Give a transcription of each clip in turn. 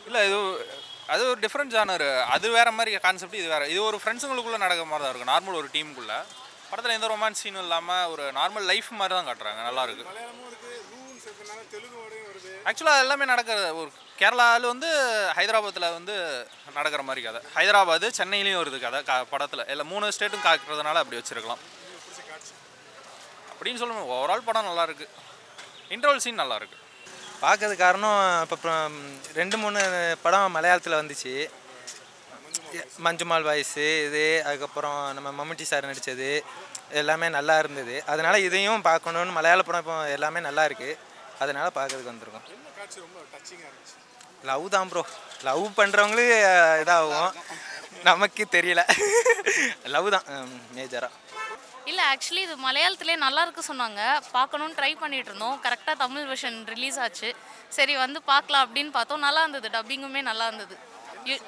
இல்லை இது அது ஒரு டிஃப்ரெண்ட் ஜானர் அது வேற மாதிரி கான்செப்ட் இது வேற இது ஒரு ஃப்ரெண்ட்ஸுங்களுக்குள்ள நடக்கிற மாதிரி தான் இருக்கும் நார்மல் ஒரு டீமுக்குள்ள படத்தில் எந்த ரொமான்ஸ் சீனும் இல்லாமல் ஒரு நார்மல் லைஃப் மாதிரி தான் காட்டுறாங்க நல்லா இருக்கு மலையாளமும் இருக்குது ரூல்ஸ் இருக்கிறனால தெலுங்கோடையும் வருது ஆக்சுவலாக எல்லாமே நடக்கிறது ஒரு கேரளாவில் வந்து ஹைதராபாத்தில் வந்து நடக்கிற மாதிரி கதை ஹைதராபாத் சென்னையிலையும் வருது கதை க படத்தில் இல்லை மூணு ஸ்டேட்டும் காக்கிறதுனால அப்படி வச்சிருக்கலாம் அப்படின்னு சொல்லுவோம் ஓவரால் படம் நல்லா இருக்கு இன்டர்வல் சீன் நல்லா இருக்கு பார்க்கறது காரணம் இப்போ ரெண்டு மூணு படம் மலையாளத்தில் வந்துச்சு மஞ்சுமால் வாய்ஸு இது அதுக்கப்புறம் நம்ம மம்முட்டி சார் நடித்தது எல்லாமே நல்லா இருந்தது அதனால் இதையும் பார்க்கணுன்னு மலையாள படம் இப்போ எல்லாமே நல்லா இருக்குது அதனால் பார்க்கறதுக்கு வந்திருக்கோம் என்ன காட்சி ரொம்ப டச்சிங்காக இருந்துச்சு லவ் தான் ப்ரோ லவ் பண்ணுறவங்களுக்கு இதாகும் நமக்கு தெரியல லவ் தான் மேஜராக இல்லை ஆக்சுவலி இது மலையாளத்திலே நல்லா இருக்கு சொன்னாங்க பார்க்கணுன்னு ட்ரை பண்ணிட்டு இருந்தோம் கரெக்டாக தமிழ் வெர்ஷன் ரிலீஸ் ஆச்சு சரி வந்து பார்க்கலாம் அப்படின்னு பார்த்தோம் நல்லா இருந்தது டப்பிங்குமே நல்லா இருந்தது யு-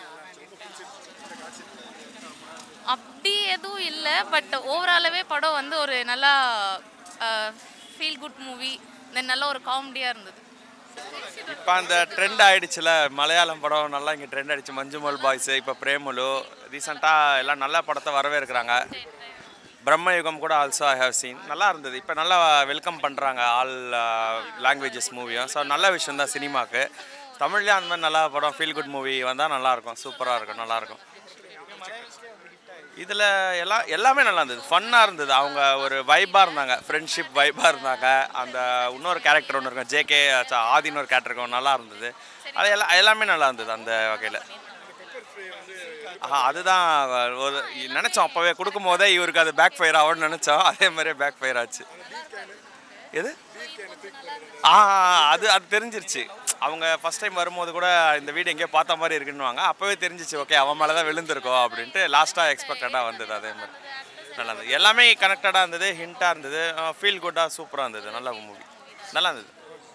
அப்படி எதுவும் இல்லை பட் ஓவராலாகவே படம் வந்து ஒரு நல்லா ஃபீல் குட் மூவி தென் நல்ல ஒரு காமெடியாக இருந்தது இப்போ அந்த ட்ரெண்ட் ஆயிடுச்சுல மலையாளம் படம் நல்லா இங்கே ட்ரெண்ட் ஆயிடுச்சு மஞ்சுமல் பாய்ஸ் இப்போ பிரேமுலு ரீசெண்டாக எல்லாம் நல்ல படத்தை வரவேற்கிறாங்க பிரம்மயுகம் கூட ஆல்சோ ஐ ஹவ் சீன் நல்லா இருந்தது இப்போ நல்லா வெல்கம் பண்ணுறாங்க ஆல் லாங்குவேஜஸ் மூவியும் ஸோ நல்ல விஷயம் தான் சினிமாக்கு தமிழ்லேயும் அந்த மாதிரி நல்லா படம் ஃபீல் குட் மூவி வந்தால் நல்லாயிருக்கும் சூப்பராக இருக்கும் நல்லாயிருக்கும் இதில் எல்லாம் எல்லாமே நல்லா இருந்தது ஃபன்னாக இருந்தது அவங்க ஒரு வைப்பாக இருந்தாங்க ஃப்ரெண்ட்ஷிப் வைப்பாக இருந்தாங்க அந்த இன்னொரு கேரக்டர் ஒன்று இருக்கும் ஜேகே ஆதின்னு ஒரு கேரக்டர் இருக்கும் நல்லா இருந்தது அது எல்லாம் எல்லாமே நல்லா இருந்தது அந்த வகையில் ஆஹா அதுதான் ஒரு நினச்சோம் அப்போவே கொடுக்கும் போதே இவருக்கு அது பேக் ஃபயர் ஆகும்னு நினச்சோம் அதே மாதிரியே பேக் ஃபயர் ஆச்சு எது ஆ அது அது தெரிஞ்சிருச்சு அவங்க ஃபர்ஸ்ட் டைம் வரும்போது கூட இந்த வீடு எங்கேயோ பார்த்த மாதிரி இருக்குன்னுவாங்க அப்போவே தெரிஞ்சிச்சு ஓகே அவன் மேலே தான் விழுந்திருக்கோம் அப்படின்ட்டு லாஸ்ட்டாக எக்ஸ்பெக்டடாக வந்தது அதே மாதிரி நல்லா இருந்தது எல்லாமே கனெக்டடாக இருந்தது ஹிண்ட்டாக இருந்தது ஃபீல் குட்டாக சூப்பராக இருந்தது நல்ல மூவி நல்லா இருந்தது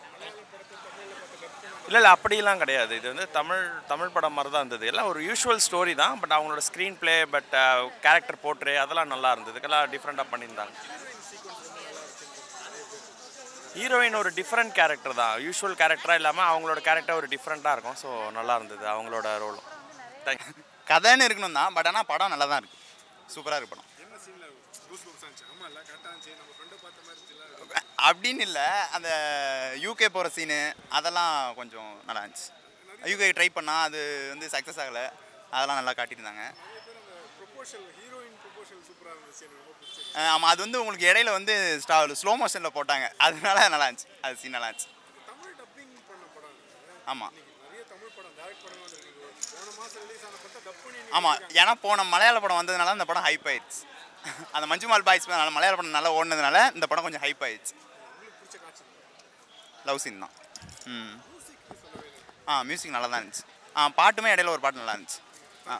இல்லை இல்லை அப்படிலாம் கிடையாது இது வந்து தமிழ் தமிழ் படம் மாதிரி தான் இருந்தது எல்லாம் ஒரு யூஷுவல் ஸ்டோரி தான் பட் அவங்களோட screenplay but character portray அதெல்லாம் நல்லா இருந்தது எல்லாம் டிஃப்ரெண்ட்டாக பண்ணியிருந்தாங்க ஹீரோயின் ஒரு டிஃப்ரெண்ட் கேரக்டர் தான் யூஷுவல் கேரக்டராக இல்லாமல் அவங்களோட கேரக்டர் ஒரு டிஃப்ரெண்ட்டாக இருக்கும் ஸோ நல்லா இருந்தது அவங்களோட ரோலும் தேங்க்யூ கதைன்னு இருக்கணும் தான் பட் ஆனால் படம் நல்லா தான் இருக்கு சூப்பராக இருக்கு படம் என்ன சீனில் கூஸ் பம்ப்ஸ் ஆச்சு ஆமாம் இல்லை கரெக்டாக இருந்துச்சு நம்ம ஃப்ரெண்டை பார்த்த மாதிரி இருந்துச்சுல அப்படின்னு இல்லை அந்த யூகே போகிற சீனு அதெல்லாம் கொஞ்சம் நல்லா இருந்துச்சு யூகே ட்ரை பண்ணால் அது வந்து சக்ஸஸ் ஆகலை அதெல்லாம் நல்லா காட்டியிருந்தாங்க ப்ரொபோஷல் ஹீரோயின் ப்ரொபோஷல் சூப்பராக இருந்துச்சு எனக்கு ரொம்ப பிடிச்சது ஆமாம் அது வந்து உங்களுக்கு இடையில வந்து ஸ்டா ஸ்லோ மோஷனில் போட்டாங்க அதனால நல்லா இருந்துச்சு அது சீன் நல்லா இருந்துச்சு தமிழ் டப்பிங் பண்ண படம் இது. ஆமாம் நிறைய தமிழ் படம் டேரக்ட் படம் வந்திருக்கு போன மாதம் ரிலீஸ் ஆன படத்தை டப் பண்ணி ஆமாம் ஏன்னா போன மலையாள படம் வந்ததுனால இந்த படம் ஹைப் ஆயிடுச்சு அந்த மஞ்சுமால் பாய்ஸ் மேல மலையாள படம் நல்லா ஓடினதுனால இந்த படம் கொஞ்சம் ஹைப் ஆயிடுச்சு லவ் சீன் தான் ம் ஆ மியூசிக் நல்லா தான் இருந்துச்சு ஆ பாட்டுமே இடையில ஒரு பாட்டு நல்லா இருந்துச்சு ஆ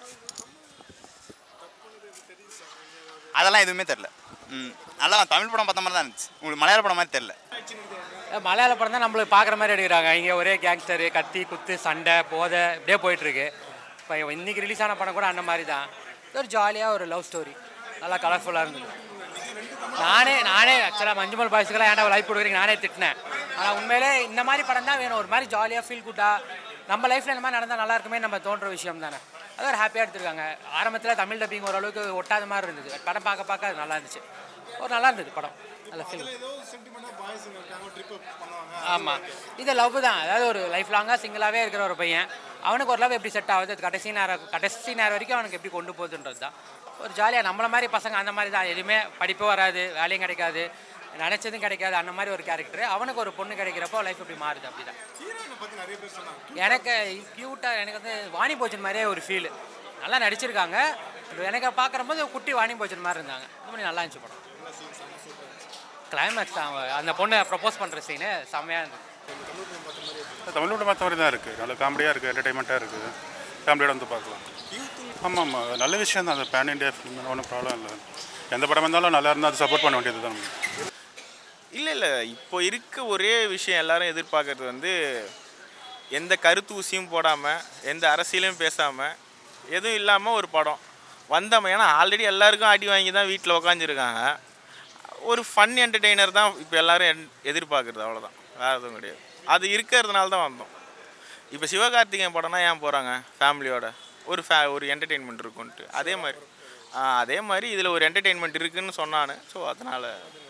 அதெல்லாம் எதுவுமே தெரில ம் நல்லா தமிழ் படம் பார்த்த மாதிரி தான் இருந்துச்சு உங்களுக்கு மலையாள படம் மாதிரி தெரில மலையாள படம் தான் நம்மளுக்கு பார்க்குற மாதிரி எடுக்கிறாங்க இங்கே ஒரே கேங்ஸ்டரு கத்தி குத்து சண்டை போதை இப்படியே போயிட்டுருக்கு இப்போ இன்னைக்கு ரிலீஸ் ஆன படம் கூட அந்த மாதிரி தான் இது ஒரு ஜாலியாக ஒரு லவ் ஸ்டோரி நல்லா கலர்ஃபுல்லாக இருந்தது நானே நானே ஆக்சுவலாக மஞ்சுமல் பாய்ஸுக்கெல்லாம் ஏன்டா லைஃப் கொடுக்குறீங்க நானே திட்டினேன் ஆனால் உண்மையிலே இந்த மாதிரி படம் தான் வேணும் ஒரு மாதிரி ஜாலியாக ஃபீல் குட்டாக நம்ம லைஃப்பில் இந்த மாதிரி நடந்தால் நல்லா இருக்குமே நம்ம தோன்ற விஷயம் தானே அது ஒரு ஹாப்பியாக எடுத்திருக்காங்க ஆரம்பத்தில் தமிழ் டப்பிங் ஓரளவுக்கு ஒட்டாத மாதிரி இருந்தது படம் பார்க்க பார்க்க அது நல்லா இருந்துச்சு ஒரு நல்லா இருந்தது படம் நல்ல ஃபீல் ஏதோ சென்டிமெண்ட்டாக பாய்ஸுங்க இருக்காங்க ட்ரிப் பண்ணுவாங்க ஆமாம் இது லவ் தான் அதாவது ஒரு லைஃப் லாங்காக சிங்கிளாகவே இருக்கிற ஒரு பையன் அவனுக்கு ஒரு லவ் எப்படி செட் ஆகுது அது கடைசி நேரம் கடைசி நேரம் வரைக்கும் அவனுக்கு எப்படி கொண்டு போகுதுன்றது தான் ஒரு ஜாலியாக நம்மள மாதிரி பசங்க அந்த மாதிரி தான் எதுவுமே படிப்பு வராது வேலையும் கிடைக்காது நினச்சதும் கிடைக்காது அந்த மாதிரி ஒரு கேரக்டர் அவனுக்கு ஒரு பொண்ணு கிடைக்கிறப்போ லைஃப் இப்படி மாறுது அப்படி தான் ஹீரோயினை பற்றி நிறைய பேர் சொன்னாங்க எனக்கு க்யூட்டாக எனக்கு வந்து வாணி போச்சன் மாதிரியே ஒரு ஃபீல் நல்லா நடிச்சிருக்காங்க அது எனக்கு பார்க்குறம்போது குட்டி வாணி போச்சன் மாதிரி இருந்தாங்க இந்த மாதிரி நல்லா இருந்துச்சு படம் கிளைமேக்ஸ் தான் அவ- அந்த பொண்ணை ப்ரப்போஸ் பண்ணுற சீனு செம்மையாக இருந்தது தமிழ் படம் பார்த்த மாதிரி தான் இருக்குது நல்ல காமெடியாக இருக்குது என்டர்டைன்மெண்ட்டாக இருக்குது ஃபேமிலியோட வந்து பார்க்கலாம் ஆமாம் ஆமாம் நல்ல விஷயம் தான் அது பேன் இண்டியா ஃபிலிம் ஒன்றும் ப்ராப்ளம் இல்லை எந்த படம் வந்தாலும் நல்லா இருந்தால் அது சப்போர்ட் பண்ண வேண்டியது தான் இல்லை இல்லை இப்போ இருக்க ஒரே விஷயம் எல்லாரும் எதிர்பார்க்கறது வந்து எந்த கருத்தூசியும் போடாமல் எந்த அரசியலையும் பேசாமல் எதுவும் இல்லாமல் ஒரு படம் வந்தவன் ஏன்னா ஆல்ரெடி எல்லாருக்கும் அடி வாங்கி தான் வீட்டில் உக்காந்துருக்காங்க ஒரு ஃபன் என்டர்டெய்னர் தான் இப்போ எல்லாரும் என்- எதிர்பார்க்குறது அவ்வளோதான் வேறு எதுவும் கிடையாது அது இருக்கிறதுனால தான் வந்தோம் இப்போ சிவகார்த்திகேயன் படம்னா ஏன் போகிறாங்க ஃபேமிலியோட ஒரு ஃபே ஒரு என்டர்டெயின்மெண்ட் இருக்குன்ட்டு அதே மாதிரி ஆ, அதே மாதிரி இதில் ஒரு என்டர்டெயின்மெண்ட் இருக்குன்னு சொன்னானு ஸோ அதனால்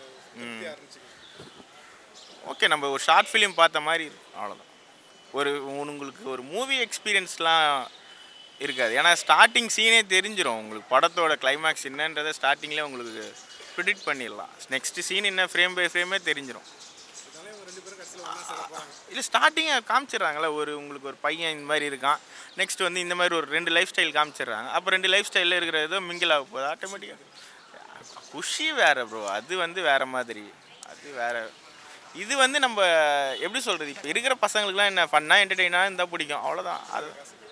ஓகே நம்ம ஒரு ஷார்ட் ஃபிலிம் பார்த்த மாதிரி இருக்கு. அவ்வளோதான் ஒரு உங்களுக்கு ஒரு மூவி எக்ஸ்பீரியன்ஸ்லாம் இருக்காது ஏன்னா ஸ்டார்டிங் சீனே தெரிஞ்சிடும் உங்களுக்கு படத்தோட கிளைமேக்ஸ் என்னன்றதை ஸ்டார்டிங்லேயே உங்களுக்கு ப்ரிடிக்ட் பண்ணிடலாம் நெக்ஸ்ட் சீன் என்ன ஃப்ரேம் பை ஃப்ரேமே தெரிஞ்சிடும் இல்லை ஸ்டார்டிங்கை காமிச்சிடுறாங்களே ஒரு உங்களுக்கு ஒரு பையன் இந்த மாதிரி இருக்கான் நெக்ஸ்ட் வந்து இந்த மாதிரி ஒரு ரெண்டு லைஃப் ஸ்டைல் காமிச்சிடுறாங்க அப்போ ரெண்டு லைஃப் ஸ்டைலில் இருக்கிற ஏதோ மிங்கிள் ஆக போகுது ஆட்டோமேட்டிக்காக குஷி வேற ப்ரோ அது வந்து வேற மாதிரி அது வேற இது வந்து நம்ம எப்படி சொல்கிறது இப்போ இருக்கிற பசங்களுக்குலாம் என்ன ஃபன்னாக என்டர்டெயினாக இருந்தால் பிடிக்கும் அவ்வளோதான் அது